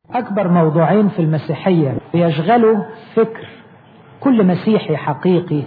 أكبر موضوعين في المسيحية بيشغلوا فكر كل مسيحي حقيقي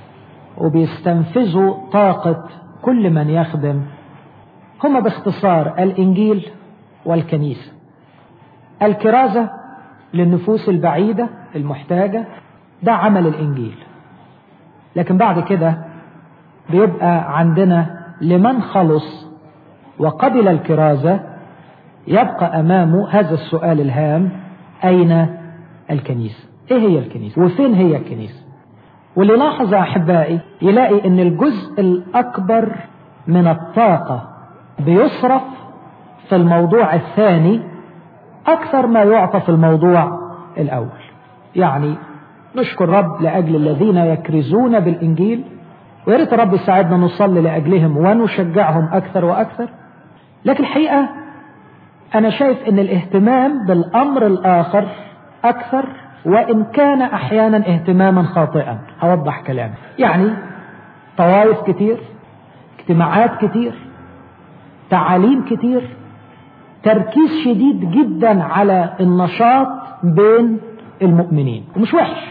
وبيستنفذوا طاقة كل من يخدم هما باختصار الإنجيل والكنيسة الكرازة للنفوس البعيدة المحتاجة ده عمل الإنجيل لكن بعد كده بيبقى عندنا لمن خلص وقبل الكرازة يبقى أمامه هذا السؤال الهام أين الكنيسة إيه هي الكنيسة وفين هي الكنيسة واللي لاحظ أحبائي يلاقي أن الجزء الأكبر من الطاقة بيصرف في الموضوع الثاني أكثر ما يعطى في الموضوع الأول يعني نشكر رب لأجل الذين يكرزون بالإنجيل ويا ريت رب يساعدنا نصلي لأجلهم ونشجعهم أكثر وأكثر لكن الحقيقة أنا شايف أن الاهتمام بالأمر الآخر أكثر وإن كان أحيانا اهتماما خاطئا هوضح كلامي يعني طوائف كتير اجتماعات كتير تعاليم كتير تركيز شديد جدا على النشاط بين المؤمنين ومش وحش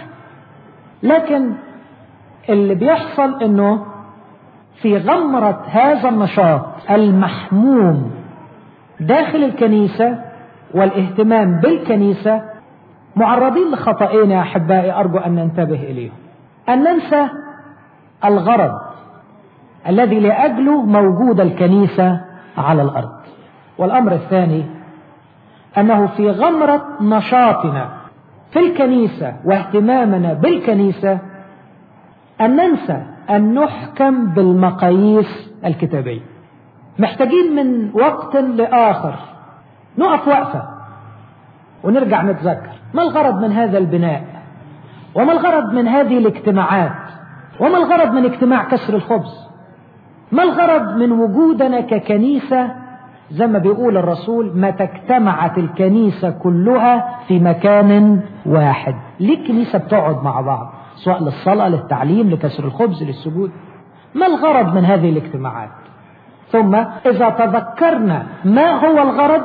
لكن اللي بيحصل انه في غمرة هذا النشاط المحموم داخل الكنيسة والاهتمام بالكنيسة معرضين لخطأين يا أحبائي أرجو أن ننتبه إليهم أن ننسى الغرض الذي لأجله موجودة الكنيسة على الأرض والأمر الثاني أنه في غمرة نشاطنا في الكنيسة واهتمامنا بالكنيسة أن ننسى أن نحكم بالمقاييس الكتابية محتاجين من وقت لآخر نقف وقفة ونرجع نتذكر ما الغرض من هذا البناء وما الغرض من هذه الاجتماعات وما الغرض من اجتماع كسر الخبز ما الغرض من وجودنا ككنيسة زي ما بيقول الرسول متى اجتمعت الكنيسة كلها في مكان واحد ليه الكنيسة بتقعد مع بعض سواء للصلاة للتعليم لكسر الخبز للسجود ما الغرض من هذه الاجتماعات ثم إذا تذكرنا ما هو الغرض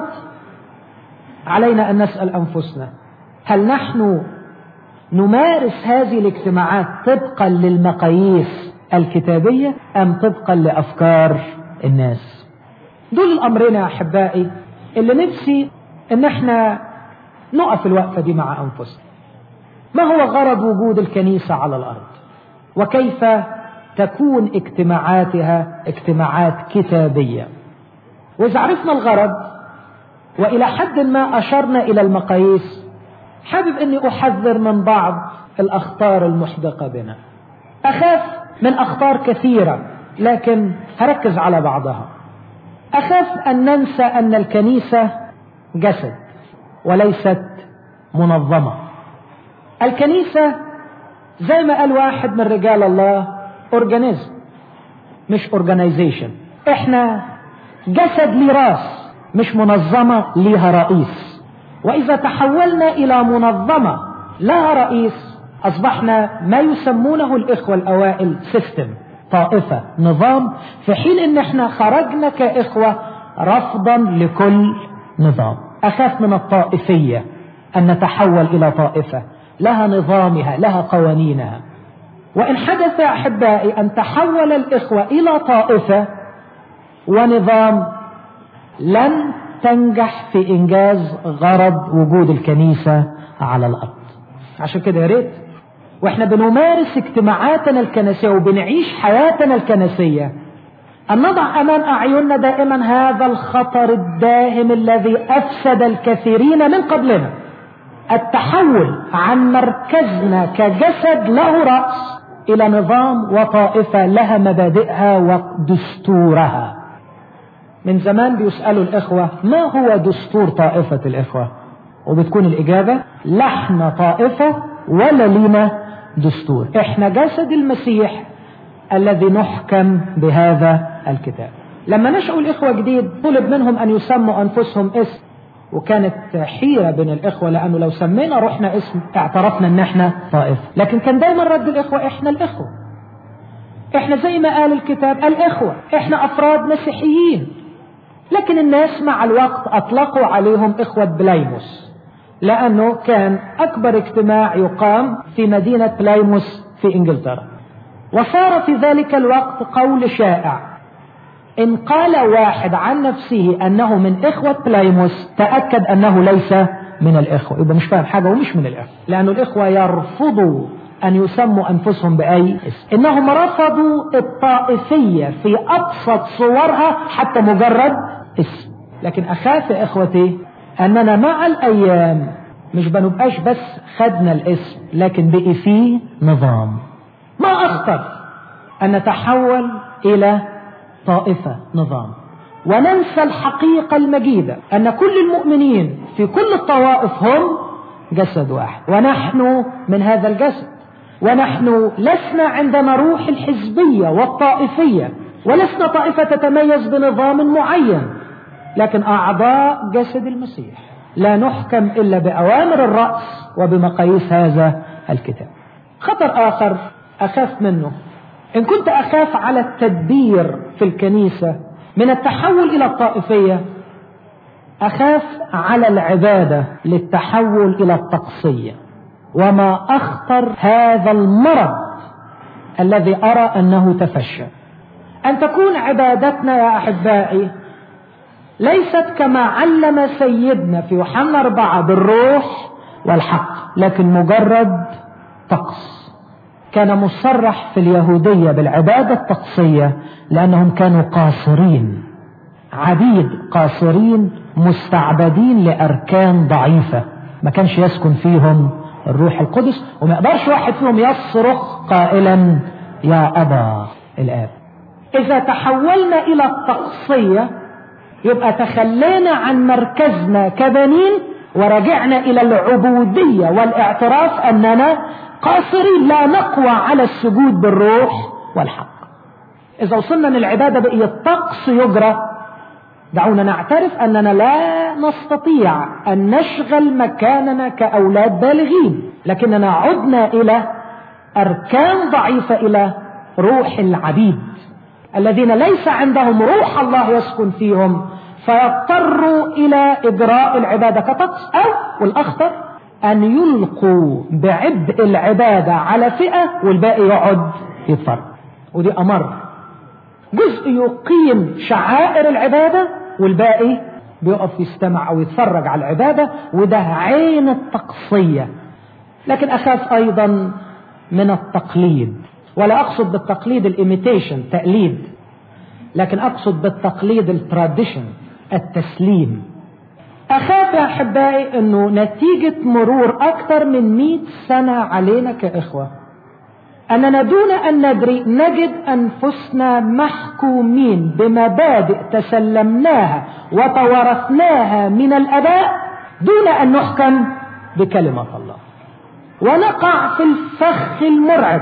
علينا أن نسأل أنفسنا هل نحن نمارس هذه الاجتماعات طبقا للمقاييس الكتابية أم طبقا لأفكار الناس دول الأمرين يا أحبائي اللي نفسي أن احنا نقف الوقفة دي مع أنفسنا ما هو غرض وجود الكنيسة على الأرض وكيف تكون اجتماعاتها اجتماعات كتابية وإذا عرفنا الغرض وإلى حد ما أشرنا إلى المقاييس حابب أني أحذر من بعض الأخطار المحدقة بنا أخاف من أخطار كثيرة لكن هركز على بعضها أخاف أن ننسى أن الكنيسة جسد وليست منظمة الكنيسة زي ما قال واحد من رجال الله اورجانيزم مش اورجانيزيشن احنا جسد ليه راس مش منظمة ليها رئيس واذا تحولنا الى منظمة لها رئيس اصبحنا ما يسمونه الاخوة الاوائل سيستم طائفة نظام في حين ان احنا خرجنا كاخوة رفضا لكل نظام اخاف من الطائفية ان نتحول الى طائفة لها نظامها لها قوانينها وإن حدث أحبائي أن تحول الإخوة إلى طائفة ونظام لن تنجح في إنجاز غرض وجود الكنيسة على الأرض عشان كده يا ريت واحنا بنمارس اجتماعاتنا الكنسية وبنعيش حياتنا الكنسية أن نضع أمام أعيننا دائما هذا الخطر الداهم الذي أفسد الكثيرين من قبلنا التحول عن مركزنا كجسد له رأس إلى نظام وطائفة لها مبادئها ودستورها من زمان بيسألوا الإخوة ما هو دستور طائفة الإخوة وبتكون الإجابة لحنا طائفة ولا لينا دستور إحنا جسد المسيح الذي نحكم بهذا الكتاب لما نشأوا الإخوة جديد طلب منهم أن يسموا أنفسهم اسم وكانت حيرة بين الإخوة لأنه لو سمينا روحنا اسم اعترفنا أن احنا طائفة لكن كان دايما رد الإخوة احنا الإخوة احنا زي ما قال الكتاب الإخوة احنا أفراد مسيحيين لكن الناس مع الوقت أطلقوا عليهم إخوة بلايموس لأنه كان أكبر اجتماع يقام في مدينة بلايموس في إنجلترا وصار في ذلك الوقت قول شائع إن قال واحد عن نفسه أنه من إخوة بلايموس تأكد أنه ليس من الإخوة يبقى مش فاهم حاجة ومش من الإخوة لأن الإخوة يرفضوا أن يسموا أنفسهم بأي اسم إنهم رفضوا الطائفية في أبسط صورها حتى مجرد اسم لكن أخاف يا إخوتي أننا مع الأيام مش بنبقاش بس خدنا الاسم لكن بقي فيه نظام ما أخطر أن نتحول إلى طائفة نظام وننسى الحقيقة المجيدة أن كل المؤمنين في كل الطوائف هم جسد واحد ونحن من هذا الجسد ونحن لسنا عندنا روح الحزبية والطائفية ولسنا طائفة تتميز بنظام معين لكن أعضاء جسد المسيح لا نحكم إلا بأوامر الرأس وبمقاييس هذا الكتاب خطر آخر أخاف منه إن كنت أخاف على التدبير في الكنيسة من التحول إلى الطائفية أخاف على العبادة للتحول إلى التقصية وما أخطر هذا المرض الذي أرى أنه تفشى أن تكون عبادتنا يا أحبائي ليست كما علم سيدنا في يوحنا أربعة بالروح والحق لكن مجرد طقس كان مصرح في اليهودية بالعبادة الطقسية لأنهم كانوا قاصرين عبيد قاصرين مستعبدين لأركان ضعيفة ما كانش يسكن فيهم الروح القدس وما يقدرش واحد فيهم يصرخ قائلا يا أبا الآب إذا تحولنا إلى التقصية يبقى تخلينا عن مركزنا كبنين ورجعنا إلى العبودية والاعتراف أننا قاصرين لا نقوى على السجود بالروح والحق إذا وصلنا للعبادة بقي الطقس يجرى دعونا نعترف أننا لا نستطيع أن نشغل مكاننا كأولاد بالغين لكننا عدنا إلى أركان ضعيفة إلى روح العبيد الذين ليس عندهم روح الله يسكن فيهم فيضطروا إلى إجراء العبادة كطقس أو والأخطر أن يلقوا بعبء العبادة على فئة والباقي يقعد يتفرج ودي أمر جزء يقيم شعائر العبادة والباقي بيقف يستمع أو يتفرج على العبادة وده عين التقصية لكن أخاف أيضا من التقليد ولا أقصد بالتقليد الإيميتيشن تقليد لكن أقصد بالتقليد التراديشن التسليم أخاف يا أحبائي أنه نتيجة مرور أكثر من مئة سنة علينا كإخوة أننا دون أن ندري نجد أنفسنا محكومين بمبادئ تسلمناها وتوارثناها من الأباء دون أن نحكم بكلمة الله ونقع في الفخ المرعب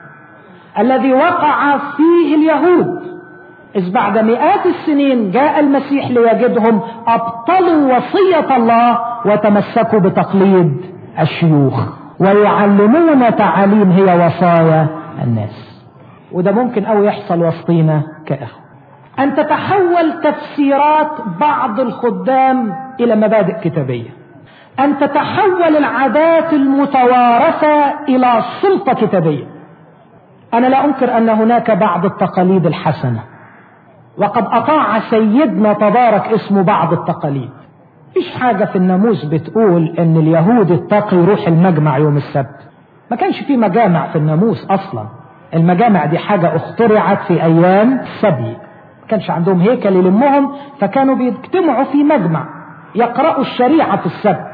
الذي وقع فيه اليهود إذ بعد مئات السنين جاء المسيح ليجدهم أبطلوا وصية الله وتمسكوا بتقليد الشيوخ ويعلمون تعاليم هي وصايا الناس وده ممكن أو يحصل وسطينا كإخوة أن تتحول تفسيرات بعض الخدام إلى مبادئ كتابية أن تتحول العادات المتوارثة إلى سلطة كتابية أنا لا أنكر أن هناك بعض التقاليد الحسنة وقد أطاع سيدنا تبارك اسمه بعض التقاليد مفيش حاجة في الناموس بتقول ان اليهود اتقي يروح المجمع يوم السبت ما كانش في مجامع في الناموس اصلا المجامع دي حاجة اخترعت في ايام السبي ما كانش عندهم هيكل يلمهم فكانوا بيجتمعوا في مجمع يقرأوا الشريعة في السبت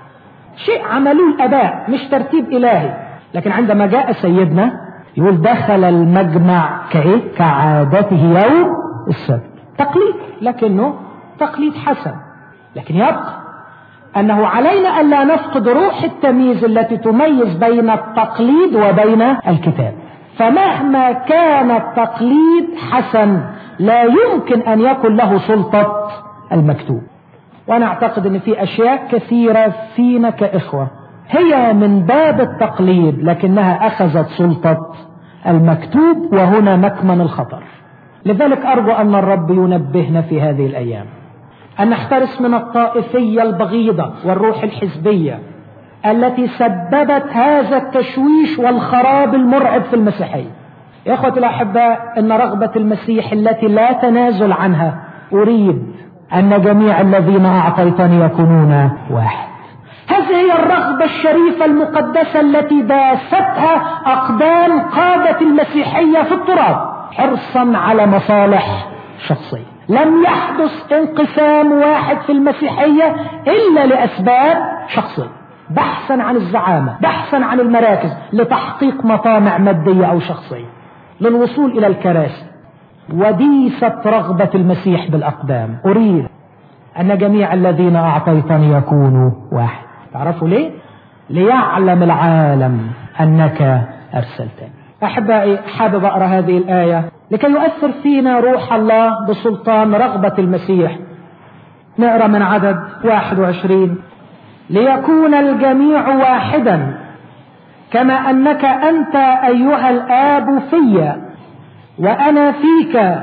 شيء عملوه الاباء مش ترتيب الهي لكن عندما جاء سيدنا يقول دخل المجمع كايه كعادته يوم السبت تقليد لكنه تقليد حسن لكن يبقى أنه علينا أن لا نفقد روح التمييز التي تميز بين التقليد وبين الكتاب فمهما كان التقليد حسن لا يمكن أن يكن له سلطة المكتوب وأنا أعتقد أن في أشياء كثيرة فينا كإخوة هي من باب التقليد لكنها أخذت سلطة المكتوب وهنا مكمن الخطر لذلك أرجو أن الرب ينبهنا في هذه الأيام أن نحترس من الطائفية البغيضة والروح الحزبية التي سببت هذا التشويش والخراب المرعب في المسيحية يا أخوة الأحباء إن رغبة المسيح التي لا تنازل عنها أريد أن جميع الذين أعطيتني يكونون واحد هذه هي الرغبة الشريفة المقدسة التي داستها أقدام قادة المسيحية في التراب حرصا على مصالح شخصية لم يحدث انقسام واحد في المسيحية إلا لأسباب شخصية بحثا عن الزعامة بحثا عن المراكز لتحقيق مطامع مادية أو شخصية للوصول إلى الكراسي وديست رغبة المسيح بالأقدام أريد أن جميع الذين أعطيتني يكونوا واحد تعرفوا ليه؟ ليعلم العالم أنك أرسلتني أحبائي حابب أقرأ هذه الآية لكي يؤثر فينا روح الله بسلطان رغبة المسيح نقرأ من عدد 21 ليكون الجميع واحدا كما أنك أنت أيها الآب في وأنا فيك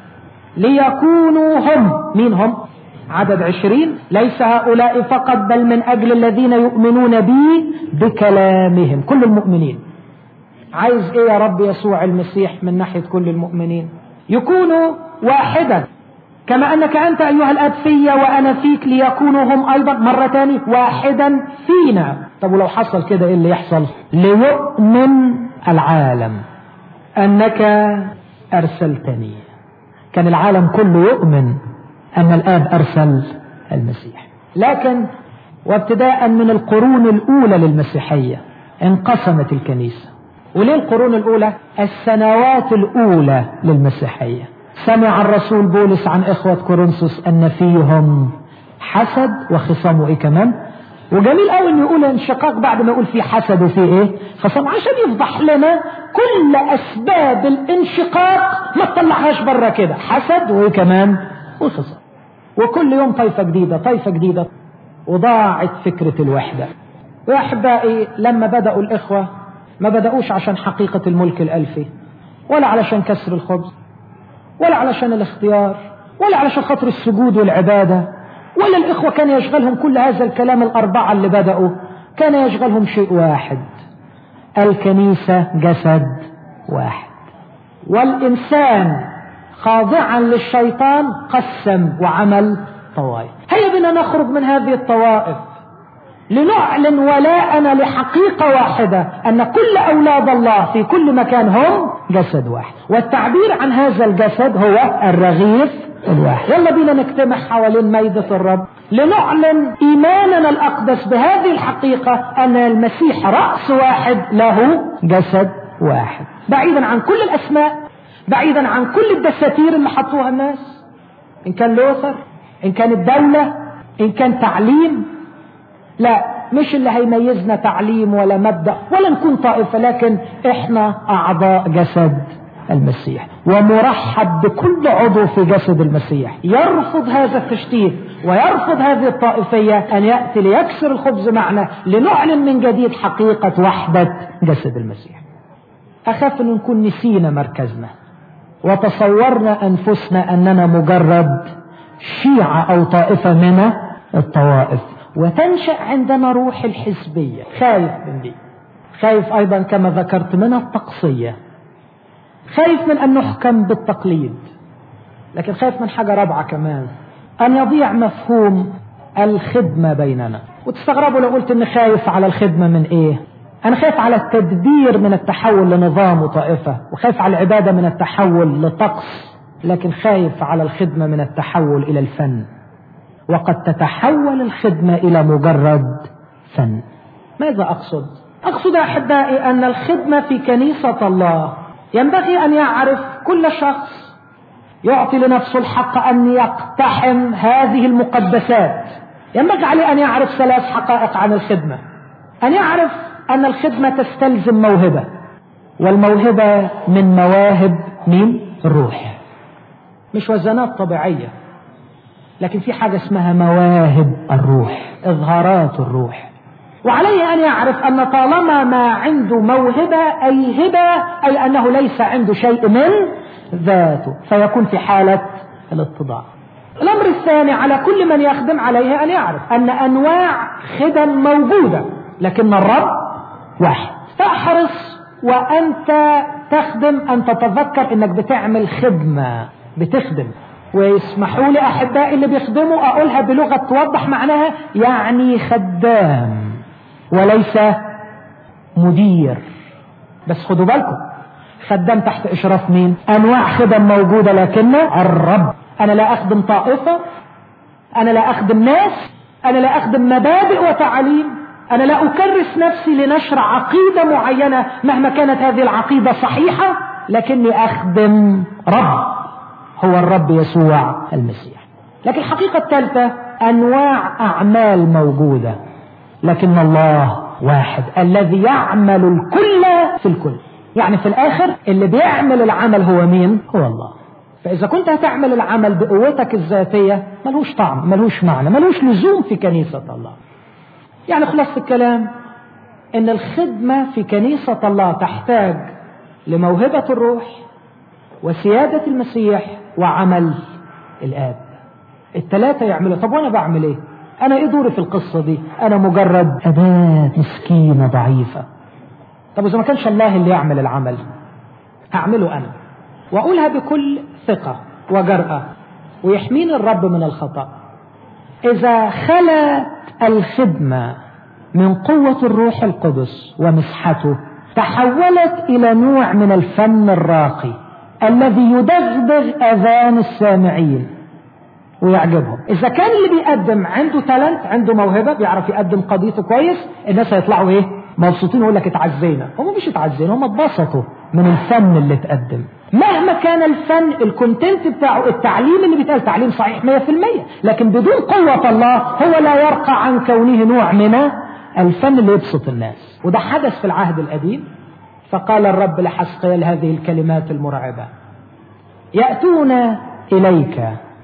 ليكونوا هم مين هم عدد عشرين ليس هؤلاء فقط بل من أجل الذين يؤمنون بي بكلامهم كل المؤمنين عايز ايه يا رب يسوع المسيح من ناحية كل المؤمنين يكونوا واحدا كما انك انت ايها الاب في وانا فيك ليكونوا هم ايضا مرة تاني واحدا فينا طب ولو حصل كده ايه اللي يحصل ليؤمن العالم انك ارسلتني كان العالم كله يؤمن ان الاب ارسل المسيح لكن وابتداء من القرون الاولى للمسيحية انقسمت الكنيسة وليه القرون الأولى السنوات الأولى للمسيحية سمع الرسول بولس عن إخوة كورنثوس أن فيهم حسد وخصام وإيه كمان وجميل قوي انه يقول انشقاق بعد ما يقول في حسد وفي ايه خصام عشان يفضح لنا كل اسباب الانشقاق ما تطلعهاش بره كده حسد وايه كمان وخصام وكل يوم طائفه جديده طائفه جديده وضاعت فكره الوحده يا احبائي لما بداوا الاخوه ما بدأوش عشان حقيقة الملك الألفي ولا علشان كسر الخبز ولا علشان الاختيار ولا علشان خاطر السجود والعبادة ولا الإخوة كان يشغلهم كل هذا الكلام الأربعة اللي بدأوا كان يشغلهم شيء واحد الكنيسة جسد واحد والإنسان خاضعا للشيطان قسم وعمل طوائف هيا بنا نخرج من هذه الطوائف لنعلن ولاءنا لحقيقة واحدة أن كل أولاد الله في كل مكان هم جسد واحد والتعبير عن هذا الجسد هو الرغيف الواحد يلا بينا نجتمع حوالين ميدة الرب لنعلن إيماننا الأقدس بهذه الحقيقة أن المسيح رأس واحد له جسد واحد بعيدا عن كل الأسماء بعيدا عن كل الدساتير اللي حطوها الناس إن كان لوثر إن كان الدولة إن كان تعليم لا مش اللي هيميزنا تعليم ولا مبدأ ولا نكون طائفة لكن احنا اعضاء جسد المسيح ومرحب بكل عضو في جسد المسيح يرفض هذا التشتيت ويرفض هذه الطائفية ان يأتي ليكسر الخبز معنا لنعلن من جديد حقيقة وحدة جسد المسيح اخاف ان نكون نسينا مركزنا وتصورنا انفسنا اننا مجرد شيعة او طائفة من الطوائف وتنشأ عندنا روح الحزبية خايف من دي خايف أيضا كما ذكرت من التقصية خايف من أن نحكم بالتقليد لكن خايف من حاجة رابعة كمان أن يضيع مفهوم الخدمة بيننا وتستغربوا لو قلت أني خايف على الخدمة من إيه أنا خايف على التدبير من التحول لنظام وطائفة وخايف على العبادة من التحول لطقس لكن خايف على الخدمة من التحول إلى الفن وقد تتحول الخدمة إلى مجرد فن ماذا أقصد؟ أقصد أحبائي أن الخدمة في كنيسة الله ينبغي أن يعرف كل شخص يعطي لنفسه الحق أن يقتحم هذه المقدسات ينبغي عليه أن يعرف ثلاث حقائق عن الخدمة أن يعرف أن الخدمة تستلزم موهبة والموهبة من مواهب مين؟ الروح مش وزنات طبيعية لكن في حاجة اسمها مواهب الروح إظهارات الروح وعليه أن يعرف أن طالما ما عنده موهبة أي هبة أي أنه ليس عنده شيء من ذاته فيكون في حالة الاتضاع الأمر الثاني على كل من يخدم عليه أن يعرف أن أنواع خدم موجودة لكن الرب واحد فاحرص وأنت تخدم أن تتذكر أنك بتعمل خدمة بتخدم ويسمحوا لي أحبائي اللي بيخدموا أقولها بلغة توضح معناها يعني خدام وليس مدير بس خدوا بالكم خدام تحت إشراف مين أنواع خدم موجودة لكن الرب أنا لا أخدم طائفة أنا لا أخدم ناس أنا لا أخدم مبادئ وتعاليم أنا لا أكرس نفسي لنشر عقيدة معينة مهما كانت هذه العقيدة صحيحة لكني أخدم رب هو الرب يسوع المسيح لكن الحقيقة الثالثة أنواع أعمال موجودة لكن الله واحد الذي يعمل الكل في الكل يعني في الآخر اللي بيعمل العمل هو مين هو الله فإذا كنت هتعمل العمل بقوتك الذاتية ملوش طعم ملوش معنى ملوش لزوم في كنيسة الله يعني خلاص الكلام ان الخدمة في كنيسة الله تحتاج لموهبة الروح وسيادة المسيح وعمل الآب الثلاثة يعملوا طب وانا بعمل ايه انا ايه دوري في القصة دي انا مجرد اداة مسكينة ضعيفة طب اذا ما كانش الله اللي يعمل العمل هعمله انا واقولها بكل ثقة وجرأة ويحميني الرب من الخطأ اذا خلت الخدمة من قوة الروح القدس ومسحته تحولت الى نوع من الفن الراقي الذي يدغدغ اذان السامعين ويعجبهم اذا كان اللي بيقدم عنده تالنت عنده موهبه بيعرف يقدم قضيته كويس الناس هيطلعوا ايه مبسوطين يقول لك اتعزينا هم مش اتعزينا هم اتبسطوا من الفن اللي اتقدم مهما كان الفن الكونتنت بتاعه التعليم اللي بيتقال تعليم صحيح 100% لكن بدون قوة الله هو لا يرقى عن كونه نوع من الفن اللي يبسط الناس وده حدث في العهد القديم فقال الرب لحسقيال هذه الكلمات المرعبة يأتون إليك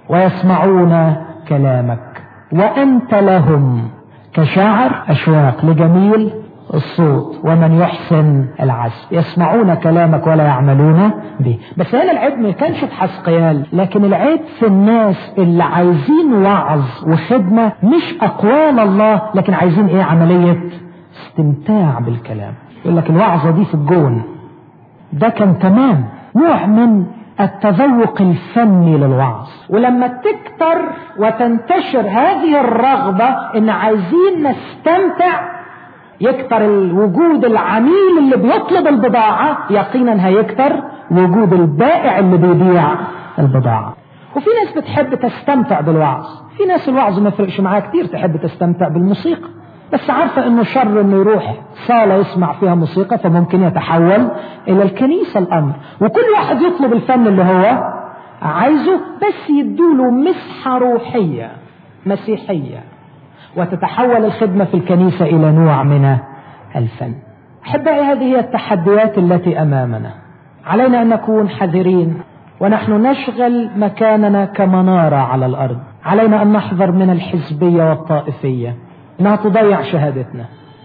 ويسمعون كلامك وأنت لهم كشاعر أشواق لجميل الصوت ومن يحسن العزف يسمعون كلامك ولا يعملون به بس هنا العيب ما كانش في حسقيال لكن العيب في الناس اللي عايزين وعظ وخدمة مش أقوال الله لكن عايزين إيه عملية استمتاع بالكلام يقول لك الوعظة دي في الجون ده كان تمام نوع من التذوق الفني للوعظ ولما تكتر وتنتشر هذه الرغبة ان عايزين نستمتع يكتر الوجود العميل اللي بيطلب البضاعة يقينا هيكتر وجود البائع اللي بيبيع البضاعة وفي ناس بتحب تستمتع بالوعظ في ناس الوعظ ما يفرقش معاها كتير تحب تستمتع بالموسيقى بس عارفة انه شر انه يروح صالة يسمع فيها موسيقى فممكن يتحول الى الكنيسة الامر وكل واحد يطلب الفن اللي هو عايزه بس يدوله مسحة روحية مسيحية وتتحول الخدمة في الكنيسة الى نوع من الفن احبائي هذه هي التحديات التي امامنا علينا ان نكون حذرين ونحن نشغل مكاننا كمنارة على الارض علينا ان نحذر من الحزبية والطائفية انها تضيع شهادتنا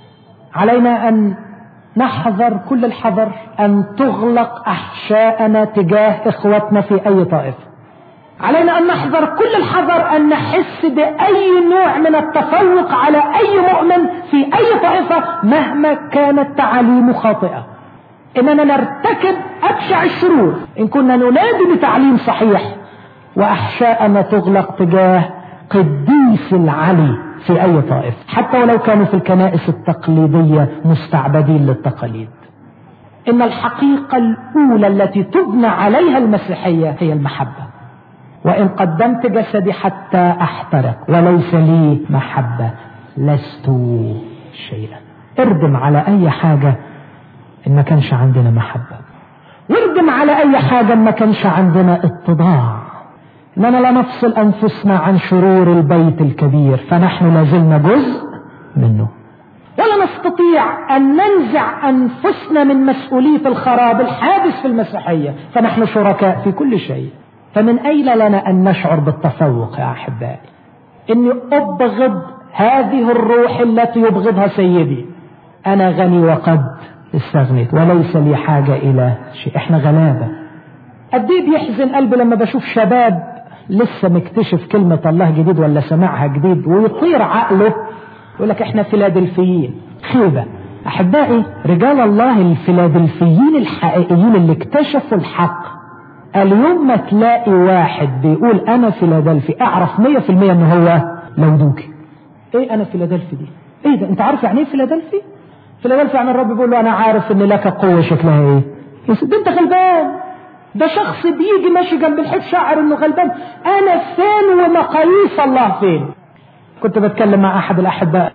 علينا ان نحذر كل الحذر ان تغلق احشاءنا تجاه اخوتنا في اي طائفه علينا ان نحذر كل الحذر ان نحس باي نوع من التفوق على اي مؤمن في اي طائفه مهما كانت تعاليمه خاطئه اننا نرتكب ابشع الشرور ان كنا ننادي بتعليم صحيح واحشاءنا تغلق تجاه قديس العلي في أي طائفة حتى ولو كانوا في الكنائس التقليدية مستعبدين للتقاليد إن الحقيقة الأولى التي تبنى عليها المسيحية هي المحبة وإن قدمت جسدي حتى أحترق وليس لي محبة لست شيئا اردم على أي حاجة إن ما كانش عندنا محبة واردم على أي حاجة إن ما كانش عندنا اتضاع اننا لا نفصل انفسنا عن شرور البيت الكبير فنحن لازلنا جزء منه ولا نستطيع ان ننزع انفسنا من مسؤوليه الخراب الحادث في المسيحيه فنحن شركاء في كل شيء فمن اين لنا ان نشعر بالتفوق يا احبائي اني ابغض هذه الروح التي يبغضها سيدي انا غني وقد استغنيت وليس لي حاجه الى شيء احنا غلابه قد ايه بيحزن قلبي لما بشوف شباب لسه مكتشف كلمة الله جديد ولا سمعها جديد ويطير عقله يقول لك احنا فيلادلفيين خيبة احبائي رجال الله الفيلادلفيين الحقيقيين اللي اكتشفوا الحق اليوم ما تلاقي واحد بيقول انا فيلادلفي اعرف مية في المية ان هو لودوكي ايه انا فيلادلفي دي ايه ده انت عارف يعني ايه فيلادلفي فيلادلفي يعني الرب بيقول له انا عارف ان لك قوة شكلها ايه يا ده انت غلبان ده شخص بيجي ماشي جنب الحيط شاعر انه غلبان انا فين ومقاييس الله فين كنت بتكلم مع احد الاحباء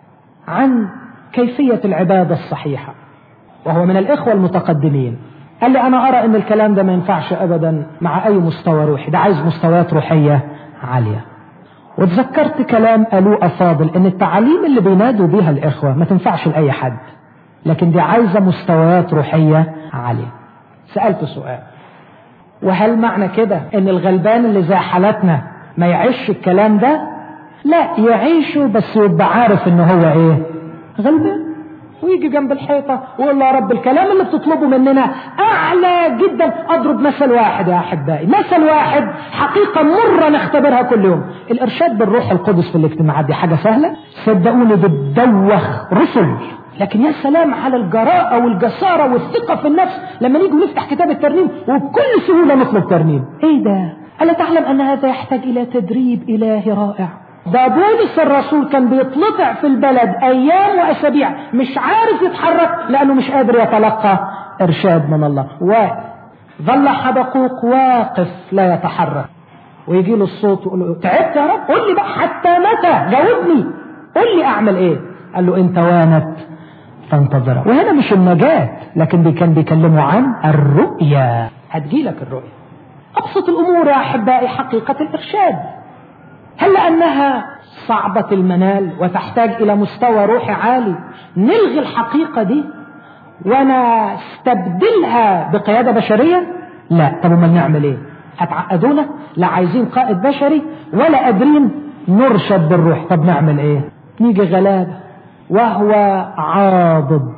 عن كيفية العبادة الصحيحة وهو من الاخوة المتقدمين قال لي انا ارى ان الكلام ده ما ينفعش ابدا مع اي مستوى روحي ده عايز مستويات روحية عالية وتذكرت كلام قالوه افاضل ان التعاليم اللي بينادوا بيها الاخوة ما تنفعش لاي حد لكن دي عايزة مستويات روحية عالية سألت سؤال وهل معنى كده ان الغلبان اللي زي حالتنا ما يعيش الكلام ده لا يعيشه بس يبقى عارف ان هو ايه غلبان ويجي جنب الحيطة ويقول له يا رب الكلام اللي بتطلبه مننا أعلى جدا أضرب مثل واحد يا أحبائي مثل واحد حقيقة مرة نختبرها كل يوم الإرشاد بالروح القدس في الاجتماعات دي حاجة سهلة صدقوني بتدوخ رسل لكن يا سلام على الجراءة والجسارة والثقة في النفس لما نيجي نفتح كتاب الترنيم وبكل سهولة نطلب ترنيم ايه ده ألا تعلم أن هذا يحتاج إلى تدريب إلهي رائع ده بولس الرسول كان بيتلطع في البلد أيام وأسابيع مش عارف يتحرك لأنه مش قادر يتلقى إرشاد من الله واقف ظل حبقوق واقف لا يتحرك ويجي له الصوت ويقول له تعبت يا رب قول لي بقى حتى متى جاوبني قول لي أعمل إيه قال له إن توانت فانتظر وهنا مش النجاة لكن كان بيكلموا عن الرؤيا هتجيلك الرؤيا أبسط الأمور يا أحبائي حقيقة الإرشاد هل لأنها صعبة المنال وتحتاج إلى مستوى روحي عالي نلغي الحقيقة دي ونستبدلها بقيادة بشرية لا طب ما نعمل ايه هتعقدونا لا عايزين قائد بشري ولا قادرين نرشد بالروح طب نعمل ايه نيجي غلابة وهو عاضد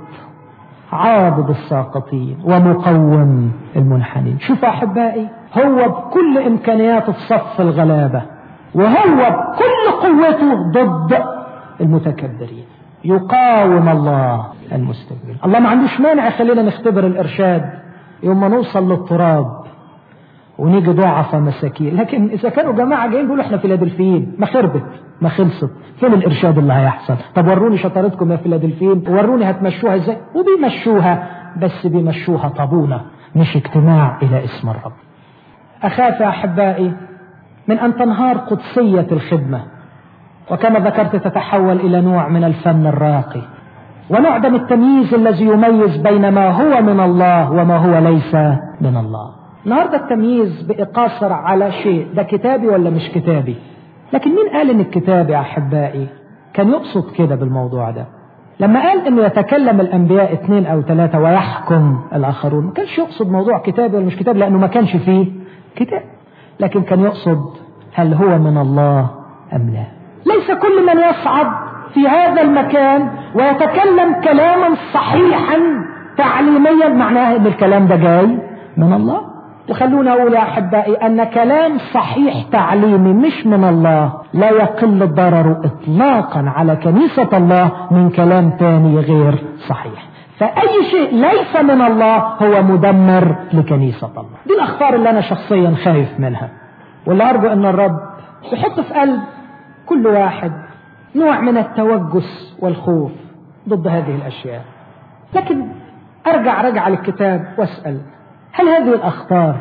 عاضد الساقطين ومقوم المنحنين شوف احبائي هو بكل امكانياته في صف الغلابه وهو بكل قوته ضد المتكبرين يقاوم الله المستكبرين الله ما عندوش مانع يخلينا نختبر الارشاد يوم ما نوصل للتراب ونيجي ضعفة مساكين لكن اذا كانوا جماعة جايين بيقولوا احنا فيلادلفيين ما خربت ما خلصت فين الارشاد اللي هيحصل طب وروني شطارتكم يا فيلادلفيين وروني هتمشوها ازاي وبيمشوها بس بيمشوها طابونة مش اجتماع الى اسم الرب اخاف يا احبائي من أن تنهار قدسية الخدمة وكما ذكرت تتحول إلى نوع من الفن الراقي ونعدم التمييز الذي يميز بين ما هو من الله وما هو ليس من الله النهاردة التمييز بإقاصر على شيء ده كتابي ولا مش كتابي لكن مين قال ان الكتاب يا أحبائي كان يقصد كده بالموضوع ده لما قال انه يتكلم الانبياء اثنين او ثلاثة ويحكم الاخرون ما كانش يقصد موضوع كتابي ولا مش كتاب لانه ما كانش فيه كتاب لكن كان يقصد هل هو من الله أم لا ليس كل من يصعد في هذا المكان ويتكلم كلاما صحيحا تعليميا معناه ان الكلام ده جاي من الله وخلونا اقول يا احبائي ان كلام صحيح تعليمي مش من الله لا يقل ضرره اطلاقا على كنيسة الله من كلام تاني غير صحيح فأي شيء ليس من الله هو مدمر لكنيسة الله دي الأخبار اللي أنا شخصيا خايف منها واللي أرجو أن الرب يحط في قلب كل واحد نوع من التوجس والخوف ضد هذه الأشياء لكن أرجع رجع للكتاب وأسأل هل هذه الأخبار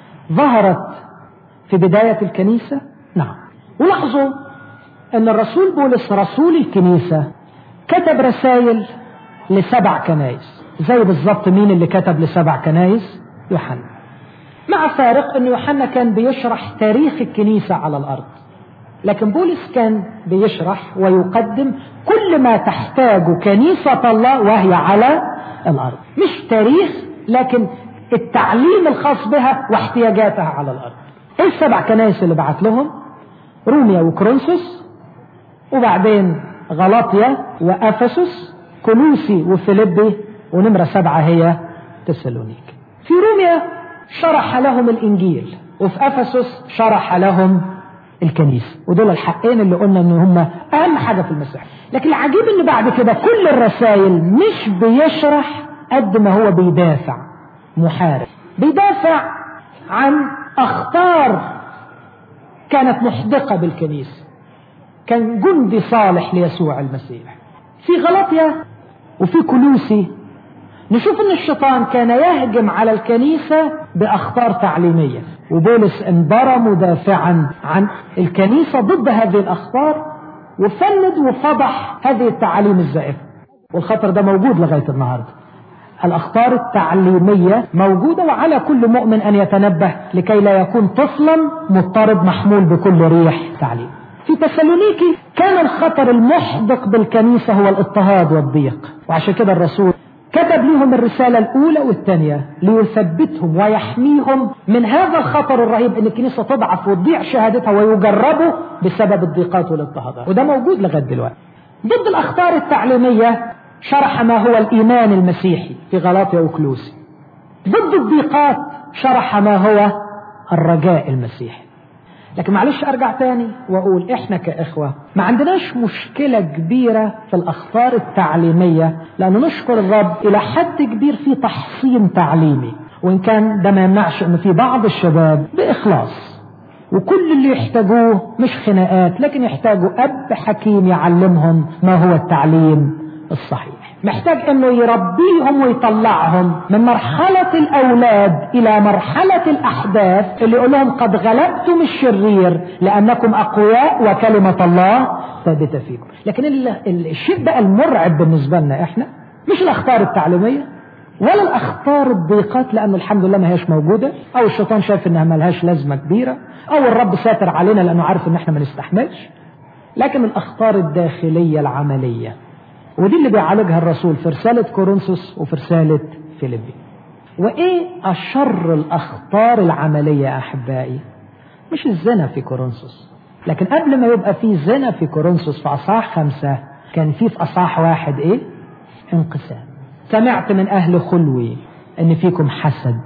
ظهرت في بداية الكنيسة؟ نعم ولاحظوا أن الرسول بولس رسول الكنيسة كتب رسائل لسبع كنايس زي بالظبط مين اللي كتب لسبع كنايس يوحنا مع فارق ان يوحنا كان بيشرح تاريخ الكنيسة على الارض لكن بولس كان بيشرح ويقدم كل ما تحتاجه كنيسة الله وهي على الارض مش تاريخ لكن التعليم الخاص بها واحتياجاتها على الارض ايه السبع كنايس اللي بعت لهم روميا وكرونسوس وبعدين غلاطيا وافسس كلوسي وفيليبي ونمرة سبعة هي تسالونيك في روميا شرح لهم الإنجيل وفي افسس شرح لهم الكنيسة ودول الحقين اللي قلنا ان هم اهم حاجة في المسيح لكن العجيب ان بعد كده كل الرسائل مش بيشرح قد ما هو بيدافع محارب بيدافع عن اخطار كانت محدقة بالكنيسة كان جندي صالح ليسوع المسيح في غلطية وفي كلوسي نشوف ان الشيطان كان يهجم على الكنيسة باخطار تعليمية وبولس انبرى مدافعا عن الكنيسة ضد هذه الاخطار وفند وفضح هذه التعاليم الزائفة والخطر ده موجود لغاية النهاردة الأخطار التعليمية موجودة وعلى كل مؤمن أن يتنبه لكي لا يكون طفلا مضطرب محمول بكل ريح تعليم في تسالونيكي كان الخطر المحدق بالكنيسة هو الاضطهاد والضيق وعشان كده الرسول كتب لهم الرسالة الأولى والثانية ليثبتهم ويحميهم من هذا الخطر الرهيب أن الكنيسة تضعف وتضيع شهادتها ويجربوا بسبب الضيقات والاضطهادات وده موجود لغاية دلوقتي ضد الأخطار التعليمية شرح ما هو الإيمان المسيحي في غلاطيا وكلوسي ضد الضيقات شرح ما هو الرجاء المسيحي لكن معلش ارجع تاني واقول احنا كاخوة ما عندناش مشكلة كبيرة في الاخطار التعليمية لان نشكر الرب الى حد كبير في تحصين تعليمي وان كان ده ما يمنعش ان في بعض الشباب باخلاص وكل اللي يحتاجوه مش خناقات لكن يحتاجوا اب حكيم يعلمهم ما هو التعليم الصحيح محتاج انه يربيهم ويطلعهم من مرحلة الاولاد الى مرحلة الاحداث اللي يقول لهم قد غلبتم الشرير لانكم اقوياء وكلمة الله ثابتة فيكم لكن الشيء بقى المرعب بالنسبة لنا احنا مش الاخطار التعليمية ولا الاخطار الضيقات لانه الحمد لله ما هيش موجودة او الشيطان شايف انها ملهاش لازمة كبيرة او الرب ساتر علينا لانه عارف ان احنا ما نستحملش لكن الاخطار الداخلية العملية ودي اللي بيعالجها الرسول في رسالة كورنثوس وفي رسالة فيليبي وإيه أشر الأخطار العملية يا أحبائي مش الزنا في كورنثوس لكن قبل ما يبقى في زنا في كورنثوس في أصحاح خمسة كان في في أصحاح واحد إيه انقسام سمعت من أهل خلوي إن فيكم حسد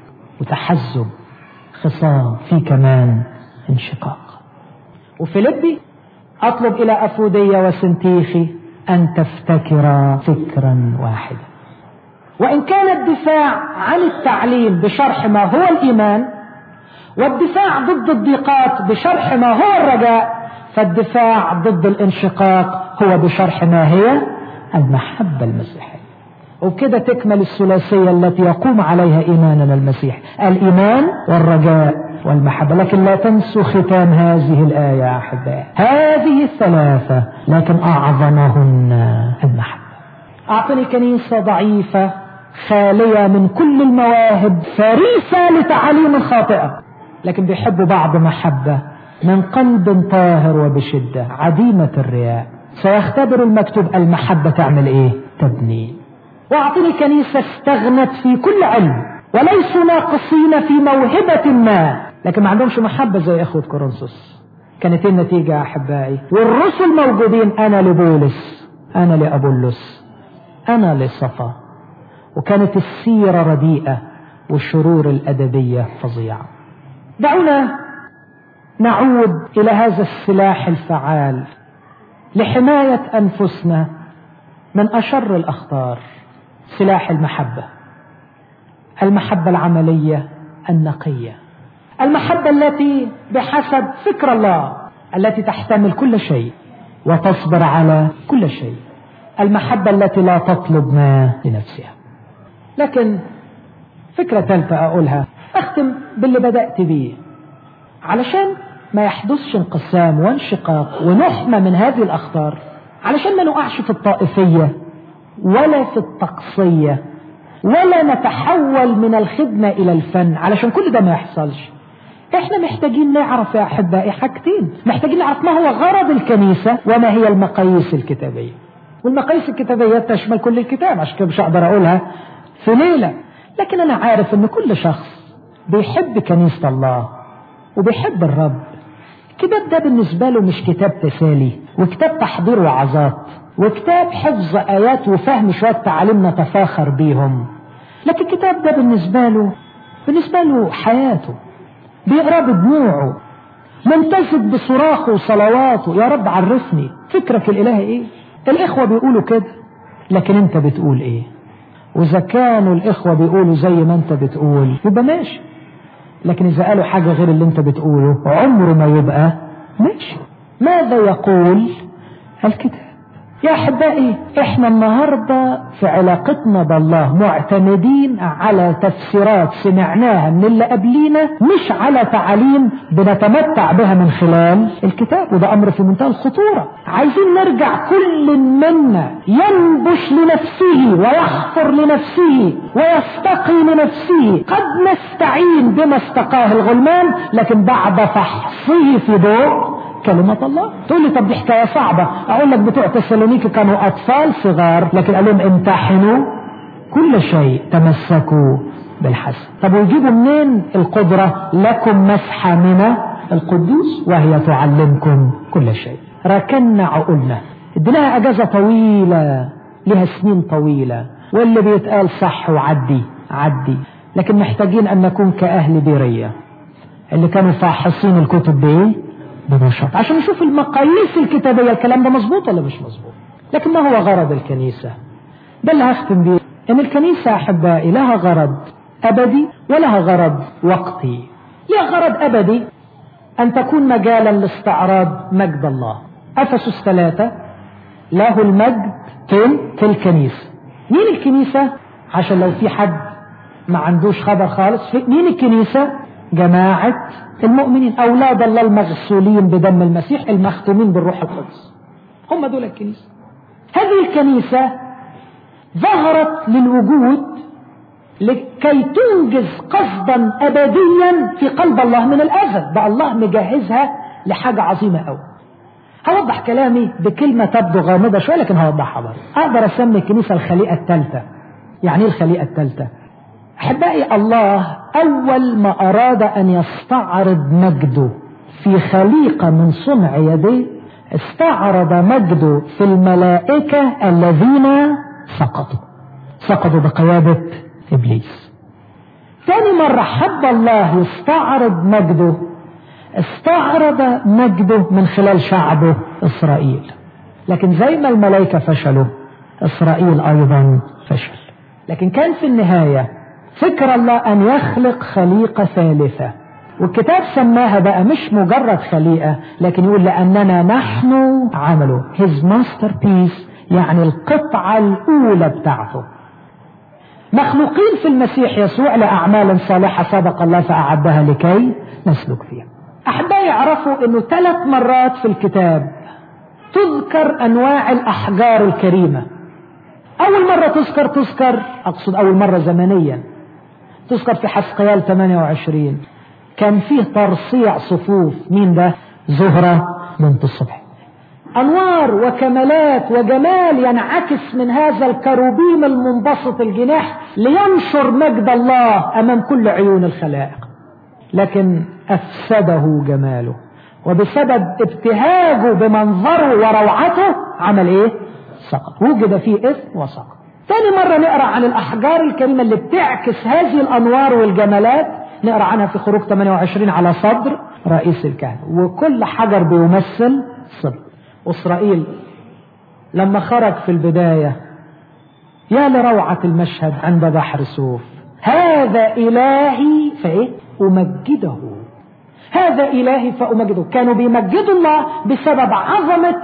وتحزب خصام في كمان انشقاق وفيليبي أطلب إلى أفودية وسنتيخي أن تفتكر فكرا واحدا وإن كان الدفاع عن التعليم بشرح ما هو الإيمان والدفاع ضد الضيقات بشرح ما هو الرجاء فالدفاع ضد الانشقاق هو بشرح ما هي المحبة المسيحية وبكده تكمل الثلاثية التي يقوم عليها إيماننا المسيح الإيمان والرجاء والمحبة لكن لا تنسوا ختام هذه الآية يا أحبائي هذه الثلاثة لكن أعظمهن المحبة أعطني كنيسة ضعيفة خالية من كل المواهب فريسة لتعاليم خاطئة لكن بيحبوا بعض محبة من قلب طاهر وبشدة عديمة الرياء سيختبر المكتوب المحبة تعمل ايه تبني واعطني كنيسة استغنت في كل علم وليسوا ناقصين في موهبة ما لكن ما عندهمش محبة زي اخوة كورنثوس كانت النتيجة يا احبائي والرسل موجودين انا لبولس انا لابولس انا لصفا وكانت السيرة رديئة والشرور الادبية فظيعة دعونا نعود الى هذا السلاح الفعال لحماية انفسنا من اشر الاخطار سلاح المحبة المحبة العملية النقية المحبة التي بحسب فكر الله التي تحتمل كل شيء وتصبر على كل شيء المحبة التي لا تطلب ما لنفسها لكن فكرة ثالثة أقولها أختم باللي بدأت به علشان ما يحدثش انقسام وانشقاق ونحمى من هذه الأخطار علشان ما نقعش في الطائفية ولا في التقصية ولا نتحول من الخدمة إلى الفن علشان كل ده ما يحصلش احنا محتاجين نعرف يا أحبائي حاجتين محتاجين نعرف ما هو غرض الكنيسة وما هي المقاييس الكتابية والمقاييس الكتابية تشمل كل الكتاب عشان كده مش هقدر أقولها في ليلة لكن أنا عارف أن كل شخص بيحب كنيسة الله وبيحب الرب الكتاب ده بالنسبة له مش كتاب تسالي وكتاب تحضير وعظات وكتاب حفظ آيات وفهم شوية تعاليم نتفاخر بيهم لكن الكتاب ده بالنسبة له بالنسبة له حياته بيقرا بدموعه ممتزج بصراخه وصلواته يا رب عرفني فكرك الإله ايه الإخوة بيقولوا كده لكن انت بتقول ايه واذا كانوا الإخوة بيقولوا زي ما انت بتقول يبقى ماشي لكن إذا قالوا حاجة غير اللي انت بتقوله عمره ما يبقى ماشي ماذا يقول الكتاب يا أحبائي احنا النهاردة في علاقتنا بالله معتمدين على تفسيرات سمعناها من اللي قبلينا مش على تعاليم بنتمتع بها من خلال الكتاب وده أمر في منتهى الخطورة عايزين نرجع كل منا ينبش لنفسه ويحفر لنفسه ويستقي لنفسه قد نستعين بما استقاه الغلمان لكن بعد فحصه في ضوء كلمة الله تقول لي طب دي حكاية صعبة اقول لك بتوع تسالونيكي كانوا اطفال صغار لكن قال لهم امتحنوا كل شيء تمسكوا بالحسن طب ويجيبوا منين القدرة لكم مسحة من القدوس وهي تعلمكم كل شيء ركنا عقولنا اديناها اجازة طويلة لها سنين طويلة واللي بيتقال صح وعدي عدي لكن محتاجين ان نكون كاهل بيرية اللي كانوا فاحصين الكتب بايه بنشاط عشان نشوف المقاييس الكتابية الكلام ده مظبوط ولا مش مظبوط لكن ما هو غرض الكنيسة ده اللي هختم بيه ان الكنيسة احبائي لها غرض ابدي ولها غرض وقتي لها غرض ابدي ان تكون مجالا لاستعراض مجد الله افسس ثلاثة له المجد فين في الكنيسة مين الكنيسة عشان لو في حد ما عندوش خبر خالص مين الكنيسة جماعة المؤمنين أولاد الله المغسولين بدم المسيح المختومين بالروح القدس هم دول الكنيسة هذه الكنيسة ظهرت للوجود لكي تنجز قصدا أبديا في قلب الله من الأزل بقى الله مجهزها لحاجة عظيمة أوي هوضح كلامي بكلمة تبدو غامضة شوية لكن هوضحها برضه أقدر أسمي الكنيسة الخليقة الثالثة يعني إيه الخليقة الثالثة؟ أحبائي الله أول ما أراد أن يستعرض مجده في خليقة من صنع يديه استعرض مجده في الملائكة الذين سقطوا سقطوا بقيادة إبليس ثاني مرة حب الله يستعرض مجده استعرض مجده من خلال شعبه إسرائيل لكن زي ما الملائكة فشلوا إسرائيل أيضا فشل لكن كان في النهاية فكر الله أن يخلق خليقة ثالثة والكتاب سماها بقى مش مجرد خليقة لكن يقول لأننا نحن عمله his masterpiece يعني القطعة الأولى بتاعته مخلوقين في المسيح يسوع لأعمال صالحة سبق الله فأعدها لكي نسلك فيها أحبائي يعرفوا أنه ثلاث مرات في الكتاب تذكر أنواع الأحجار الكريمة أول مرة تذكر تذكر أقصد أول مرة زمنيا تذكر في حسقيال 28 كان فيه ترصيع صفوف مين ده زهرة بنت الصبح أنوار وكمالات وجمال ينعكس من هذا الكروبيم المنبسط الجناح لينشر مجد الله أمام كل عيون الخلائق لكن أفسده جماله وبسبب ابتهاجه بمنظره وروعته عمل ايه سقط وجد فيه اثم وسقط ثاني مرة نقرأ عن الأحجار الكريمة اللي بتعكس هذه الأنوار والجمالات نقرأ عنها في خروج 28 على صدر رئيس الكهنة وكل حجر بيمثل صدر وإسرائيل لما خرج في البداية يا لروعة المشهد عند بحر سوف هذا إلهي فإيه أمجده هذا إلهي فأمجده كانوا بيمجدوا الله بسبب عظمة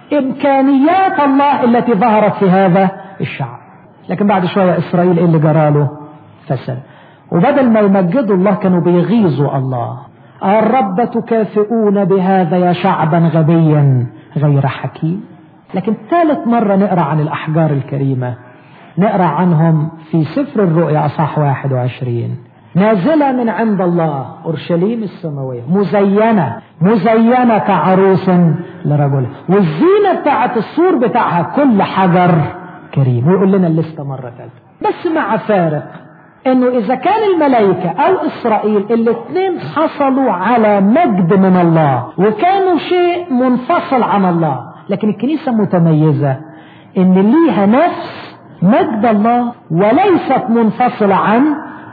إمكانيات الله التي ظهرت في هذا الشعب لكن بعد شوية إسرائيل إيه اللي جراله فسد وبدل ما يمجدوا الله كانوا بيغيظوا الله الرب تكافئون بهذا يا شعبا غبيا غير حكيم لكن ثالث مرة نقرأ عن الأحجار الكريمة نقرأ عنهم في سفر الرؤيا أصح 21 نازلة من عند الله أورشليم السماوية مزينة مزينة كعروس لرجل والزينة بتاعت السور بتاعها كل حجر كريم ويقول لنا الليستة مرة ثالثة بس مع فارق انه اذا كان الملائكة او اسرائيل الاثنين حصلوا على مجد من الله وكانوا شيء منفصل عن الله لكن الكنيسة متميزة ان ليها نفس مجد الله وليست منفصلة عن